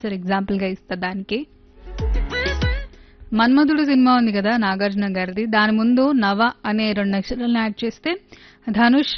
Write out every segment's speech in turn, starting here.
sir example గా ఇస్తా దానికి మన్మధుడు సినిమా ఉంది కదా నాగార్జున గారిది దాని ముందు నవ అనే రెండు అక్షరాలను యాడ్ చేస్తే ధనుష్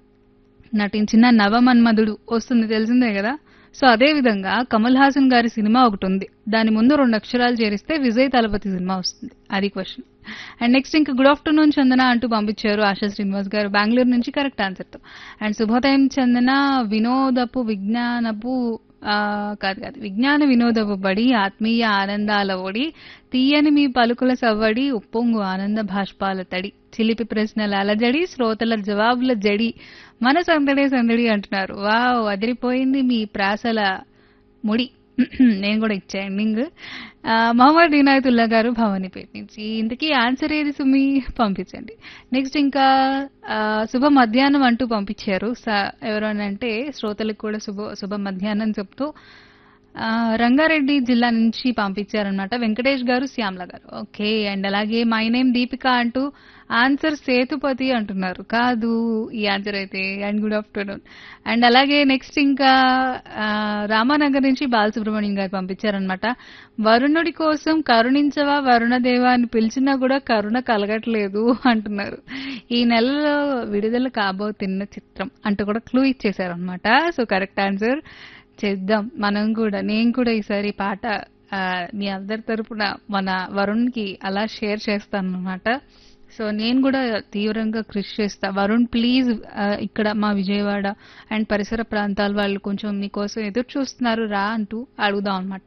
నటించిన నవ మన్మధుడు వస్తుంది తెలిసిందే కదా సో అదే విధంగా కమల్ హాసన్ గారి సినిమా ఒకటి ఉంది దాని ముందు రెండు అక్షరాలు చేరిస్తే విజయ్ తలపతి సినిమా వస్తుంది అది క్వశ్చన్ అండ్ నెక్స్ట్ ఇంకా గుడ్ ఆఫ్టర్నూన్ చందన అంటూ పంపించారు ఆశా శ్రీనివాస్ గారు బెంగళూరు నుంచి కరెక్ట్ ఆన్సర్ తో అండ్ శుభోదయం చందన వినోదపు విజ్ఞానపు ఆ, కాదు కాదు విజ్ఞాన వినోదపు బడి ఆత్మీయ ఆనందాల ఒడి తీయని మీ పలుకుల సవ్వడి ఉప్పొంగు ఆనంద భాష్పాల తడి చిలిపి ప్రశ్నల అలజడి శ్రోతల జవాబుల జడి మన సందడే సందడి అంటున్నారు వావ్ అదిరిపోయింది మీ ప్రాసల ముడి నేను కూడా ఇచ్చా ఎండింగ్ మహమ్మద్ ఇనాయతుల్లా గారు భవానీపేట నుంచి ఇంతకీ ఆన్సర్ ఏది సుమి పంపించండి నెక్స్ట్ ఇంకా ఆ, శుభ మధ్యాహ్నం అంటూ పంపించారు స- ఎవరు అని అంటే శ్రోతలకు కూడా శుభ శుభ మధ్యాహ్నం చెప్తూ ఆ, రంగారెడ్డి జిల్లా నుంచి పంపించారనమాట వెంకటేష్ గారు శ్యామల గారు ఓకే అండ్ అలాగే మై నేమ్ దీపిక అంటూ ఆన్సర్ సేతుపతి అంటున్నారు కాదు ఈ ఆన్సర్ అయితే అండ్ గుడ్ ఆఫ్టర్నూన్ అండ్ అలాగే నెక్స్ట్ ఇంకా ఆ, రామానగర్ నుంచి బాలసుబ్రహ్మణ్యం గారు పంపించారనమాట వరుణుడి కోసం కరుణించవా వరుణదేవా అని పిలిచినా కూడా కరుణ కలగట్లేదు అంటున్నారు ఈ నెలలో విడుదల కాబోతున్న చిత్రం అంటూ కూడా క్లూ ఇచ్చేసారనమాట సో కరెక్ట్ ఆన్సర్ చేద్దాం మనం కూడా నేను కూడా ఈసారి పాట ఆ, మీ అందరి తరపున మన వరుణ్కి అలా షేర్ చేస్తాను అనమాట సో నేను కూడా తీవ్రంగా కృషి చేస్తా వరుణ్ ప్లీజ్ ఇక్కడ మా విజయవాడ అండ్ పరిసర ప్రాంతాల వాళ్ళు కొంచెం మీకోసం ఎదురు చూస్తున్నారు రా అంటూ అడుగుదాం అనమాట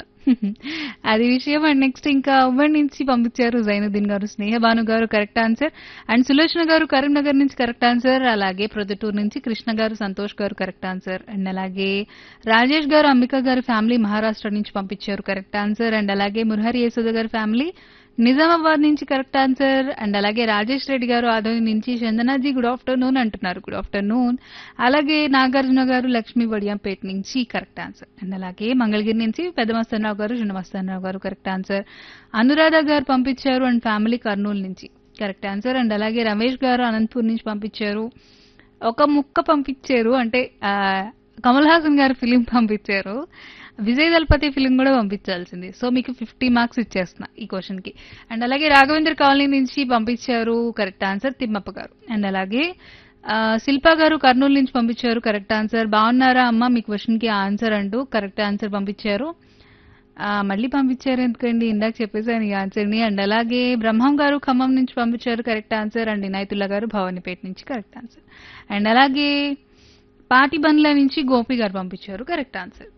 అది విషయం అండ్ నెక్స్ట్ ఇంకా ఉమ్మడి నుంచి పంపించారు జైనుద్దీన్ గారు స్నేహభాను గారు కరెక్ట్ ఆన్సర్ అండ్ సులోచన గారు కరీంనగర్ నుంచి కరెక్ట్ ఆన్సర్ అలాగే ప్రొద్దుటూరు నుంచి కృష్ణ గారు సంతోష్ గారు కరెక్ట్ ఆన్సర్ అండ్ అలాగే రాజేష్ గారు అంబిక గారి ఫ్యామిలీ మహారాష్ట్ర నుంచి పంపించారు కరెక్ట్ ఆన్సర్ అండ్ అలాగే మురహరి యశోద గారి ఫ్యామిలీ నిజామాబాద్ నుంచి కరెక్ట్ ఆన్సర్ అండ్ అలాగే రాజేష్ రెడ్డి గారు ఆదోని నుంచి చందనాజీ గుడ్ ఆఫ్టర్నూన్ అంటున్నారు గుడ్ ఆఫ్టర్నూన్ అలాగే నాగార్జున గారు లక్ష్మీ వడియంపేట నుంచి కరెక్ట్ ఆన్సర్ అండ్ అలాగే మంగళగిరి నుంచి పెద్ద మస్తానరావు గారు చిన్న మస్తానరావు గారు కరెక్ట్ ఆన్సర్ అనురాధ గారు పంపించారు అండ్ ఫ్యామిలీ కర్నూలు నుంచి కరెక్ట్ ఆన్సర్ అండ్ అలాగే రమేష్ గారు అనంతపూర్ నుంచి పంపించారు ఒక ముక్క పంపించారు అంటే ఆ, కమల్ హాసన్ గారి ఫిలిం పంపించారు విజయ్ దళపతి ఫిలిం కూడా పంపించాల్సింది సో మీకు ఫిఫ్టీ మార్క్స్ ఇచ్చేస్తున్నా ఈ క్వశ్చన్ కి అండ్ అలాగే రాఘవేంద్ర కాలనీ నుంచి పంపించారు కరెక్ట్ ఆన్సర్ తిమ్మప్ప గారు అండ్ అలాగే ఆ, శిల్పా గారు కర్నూలు నుంచి పంపించారు కరెక్ట్ ఆన్సర్ బాగున్నారా అమ్మ మీ క్వశ్చన్ కి ఆన్సర్ అంటూ కరెక్ట్ ఆన్సర్ పంపించారు ఆ, మళ్ళీ పంపించారు ఎందుకండి ఇందాక చెప్పేసాను ఈ ఆన్సర్ ని అండ్ అలాగే బ్రహ్మం గారు ఖమ్మం నుంచి పంపించారు కరెక్ట్ ఆన్సర్ అండ్ ఇనాయతుల్లా గారు భవానీపేట నుంచి కరెక్ట్ ఆన్సర్ అండ్ అలాగే పాటిబండ్ల నుంచి గోపి గారు పంపించారు కరెక్ట్ ఆన్సర్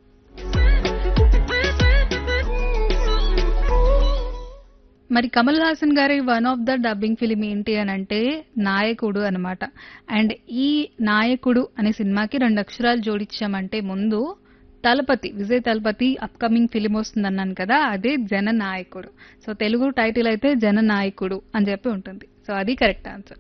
మరి కమల్ హాసన్ గారి one of the dubbing film ఏంటి అని అంటే నాయకుడు అన్నమాట అండ్ ఈ నాయకుడు అనే సినిమాకి రెండు అక్షరాలు జోడించామంటే ముందు తలపతి విజయ్ తలపతి అప్కమింగ్ ఫిలిం వస్తుంది అన్నాను కదా అదే జననాయకుడు సో తెలుగు టైటిల్ అయితే జననాయకుడు అని చెప్పి ఉంటుంది సో అది కరెక్ట్ ఆన్సర్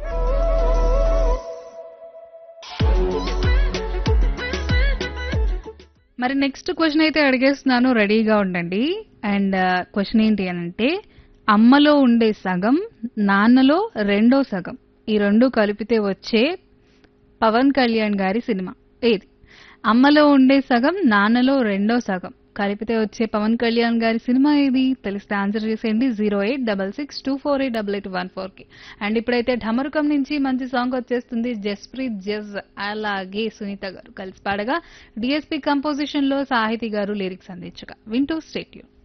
మరి నెక్స్ట్ క్వశ్చన్ అయితే అడిగేస్తున్నాను రెడీగా ఉండండి అండ్ క్వశ్చన్ ఏంటి అని అంటే అమ్మలో ఉండే సగం నాన్నలో రెండో సగం ఈ రెండు కలిపితే వచ్చే పవన్ కళ్యాణ్ గారి సినిమా ఏది అమ్మలో ఉండే సగం నాన్నలో రెండో సగం కలిపితే వచ్చే పవన్ కళ్యాణ్ గారి సినిమా ఏది తెలిస్తే ఆన్సర్ చేసేయండి zero eight double six two four eight double eight one four కి అండ్ ఇప్పుడైతే ఢమరుకం నుంచి మంచి సాంగ్ వచ్చేస్తుంది జస్ప్రీత్ జజ్ అలాగే సునీత గారు కలిసి పాడగా డిఎస్పీ కంపోజిషన్ లో సాహితీ గారు లిరిక్స్ అందించగా వింటూ స్టేట్యూన్